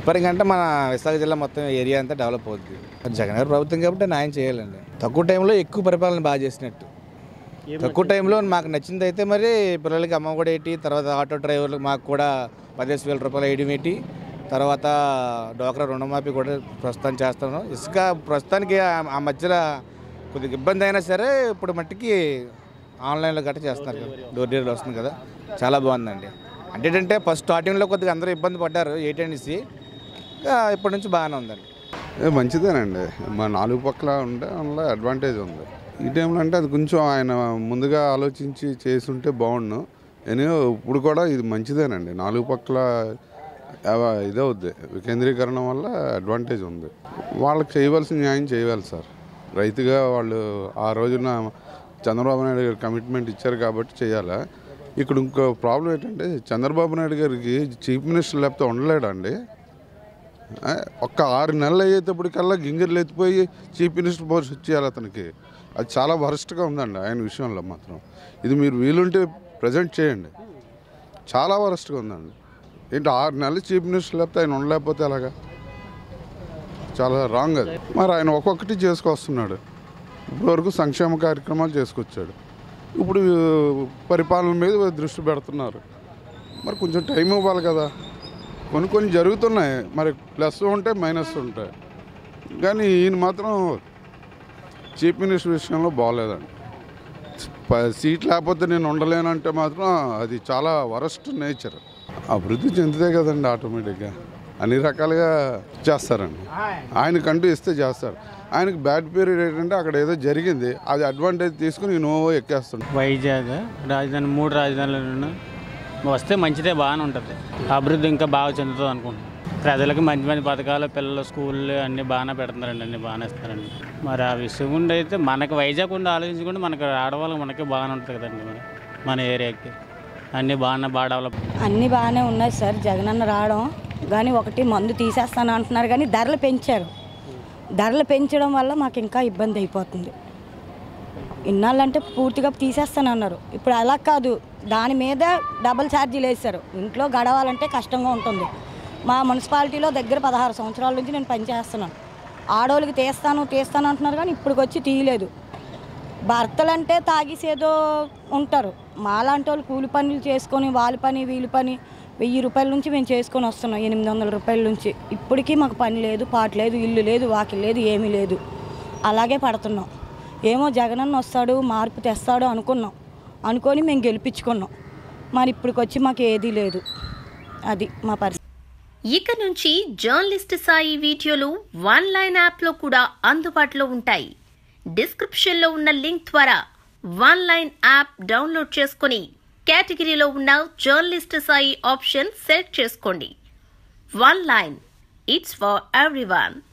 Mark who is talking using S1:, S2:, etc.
S1: repairing అంటే మన విశాఖ జిల్లా మొత్తం ఏరియా అంతా డెవలప్ అవుద్ది జగన్ గారి ప్రభుత్వం కాబట్టి న్యాయం చేయాలండి తక్కువ టైంలో ఎక్కువ పరిపాలన బాగా చేసినట్టు తక్కువ టైంలో మాకు నచ్చింది అయితే మరి పిల్లలకి అమ్మ కూడా ఏంటి తర్వాత ఆటో డ్రైవర్లకు మాకు కూడా పదిహేను వేల రూపాయలు వేయడం ఏంటి తర్వాత డోక్రా రుణమాఫీ కూడా ప్రస్తుతం చేస్తాను ఇసుక ప్రస్తుతానికి ఆ- ఆ మధ్యలో కొద్దిగా ఇబ్బంది అయినా సరే ఇప్పుడు మట్టికి ఆన్లైన్లో గట్రా చేస్తున్నారు కదా డోర్ డెలివరీ వస్తుంది కదా చాలా బాగుందండి అంటే ఏంటంటే ఫస్ట్ స్టార్టింగ్లో కొద్దిగా అందరూ ఇబ్బంది పడ్డారు ఏటనేసి ఇప్పటి నుంచి బాగానే ఉందండి
S2: ఏ మంచిదేనండి మా నాలుగు పక్కల ఉంటే అందులో అడ్వాంటేజ్ ఉంది ఈ టైంలో అంటే అది కొంచెం ఆయన ముందుగా ఆలోచించి చేసుంటే బాగుండు ఎనివో ఇప్పుడు కూడా ఇది మంచిదేనండి నాలుగు పక్కల అవ- ఇదే అవుద్ది వికేంద్రీకరణ వల్ల అడ్వాంటేజ్ ఉంది వాళ్ళకి చేయవలసిన న్యాయం చేయాలి సార్ రైతుగా వాళ్ళు ఆ రోజున చంద్రబాబు నాయుడు గారు కమిట్మెంట్ ఇచ్చారు కాబట్టి చేయాలి ఇక్కడ ఇంకో ప్రాబ్లం ఏంటంటే చంద్రబాబు నాయుడు గారికి చీఫ్ మినిస్టర్ లేకపోతే ఉండలేడండి ఆ, ఒక్క ఆరు నెలలు అయ్యేటప్పటికల్లా గింగిర్లు ఎత్తిపోయి చీఫ్ మినిస్టర్ పోస్ట్ ఇచ్చేయాలి అతనికి అది చాలా వరస్ట్గా ఉందండి ఆయన విషయంలో మాత్రం ఇది మీరు వీలుంటే ప్రజెంట్ చేయండి చాలా వరస్ట్గా ఉందండి ఏంటి ఆరు నెలలు చీఫ్ మినిస్టర్ లేకపోతే ఆయన ఉండలేకపోతే ఎలాగా చాలా రాంగ్ అది మరి ఆయన ఒక్కొక్కటి చేసుకొస్తున్నాడు ఇప్పటివరకు సంక్షేమ కార్యక్రమాలు చేసుకొచ్చాడు ఇప్పుడు పరిపాలన మీద దృష్టి పెడుతున్నారు మరి కొంచెం టైం ఇవ్వాలి కదా కొన్ని కొన్ని జరుగుతున్నాయి మరి ప్లస్ ఉంటాయి మైనస్ ఉంటాయి కానీ ఈయన మాత్రం చీఫ్ మినిస్టర్ విషయంలో బాగోలేదండి ప- సీట్ లేకపోతే నేను ఉండలేనంటే మాత్రం అది చాలా వరస్ట్ నేచర్ అభివృద్ధి చెందితే కదండి ఆటోమేటిక్గా అన్ని రకాలుగా చేస్తారండి ఆయనకంటూ ఇస్తే చేస్తారు ఆయనకి బ్యాడ్ పీరియడ్ ఏంటంటే అక్కడ ఏదో జరిగింది అది అడ్వాంటేజ్ తీసుకుని నోవో ఎక్కేస్తుంటాడు
S3: వైజాగ్ రాజధాని మూడు రాజధానులను వస్తే మంచిదే బాగానే ఉంటుంది అభివృద్ధి ఇంకా బాగా చెందుతుంది అనుకుంటున్నాను ప్రజలకు మంచి మంచి పథకాలు పిల్లలు స్కూళ్ళు అన్నీ బాగానే పెడుతున్నారండి అన్నీ బాగానే ఇస్తారండి మరి ఆ విషయం గుండి అయితే మనకి వైజాగ్ ఉండి ఆలోచించుకుంటే మనకి ఆడవాళ్ళకి మనకి బాగానే ఉంటుంది కదండి మరి మన ఏరియాకి అన్నీ బాగానే బాగా డెవలప్
S4: అన్నీ బాగానే ఉన్నాయి సార్ జగనన్న రావడం కానీ ఒకటి మందు తీసేస్తాను అంటున్నారు కానీ ధరలు పెంచారు ధరలు పెంచడం వల్ల మాకు ఇంకా ఇబ్బంది అయిపోతుంది ఇన్నాళ్ళంటే పూర్తిగా తీసేస్తానన్నారు ఇప్పుడు అలా కాదు దాని మీద డబుల్ ఛార్జీలు వేశారు ఇంట్లో గడవాలంటే కష్టంగా ఉంటుంది మా మున్సిపాలిటీలో దగ్గర పదహారు సంవత్సరాల నుంచి నేను పనిచేస్తున్నాను ఆడవాళ్ళకి తీస్తాను తీస్తాను అంటున్నారు కానీ ఇప్పటికి వచ్చి తీయలేదు భర్తలంటే తాగిసేదో ఉంటారు మాలాంటి వాళ్ళు కూలి పనులు చేసుకొని వాళ్ళ పని వీళ్ళ పని వెయ్యి రూపాయల నుంచి మేము చేసుకొని వస్తున్నాం ఎనిమిది వందల రూపాయల నుంచి ఇప్పటికీ మాకు పని లేదు పాట లేదు ఇల్లు లేదు వాకిల్ లేదు ఏమీ లేదు అలాగే పడుతున్నాం ఏమో జగనన్న వస్తాడు మార్పు తెస్తాడు అనుకున్నాం అనుకొని మేము గెలిపించుకున్నాం మరి ఇప్పటికొచ్చి మాకు ఏదీ లేదు అది మా పరిస్థితి
S5: ఇక నుంచి జర్నలిస్ట్ సాయి వీడియోలు వన్ లైన్ యాప్లో కూడా అందుబాటులో ఉంటాయి డిస్క్రిప్షన్లో ఉన్న లింక్ ద్వారా వన్ లైన్ యాప్ డౌన్లోడ్ చేసుకుని కేటగిరీలో ఉన్న జర్నలిస్ట్ సాయి ఆప్షన్ సెలెక్ట్ చేసుకోండి one line it's for everyone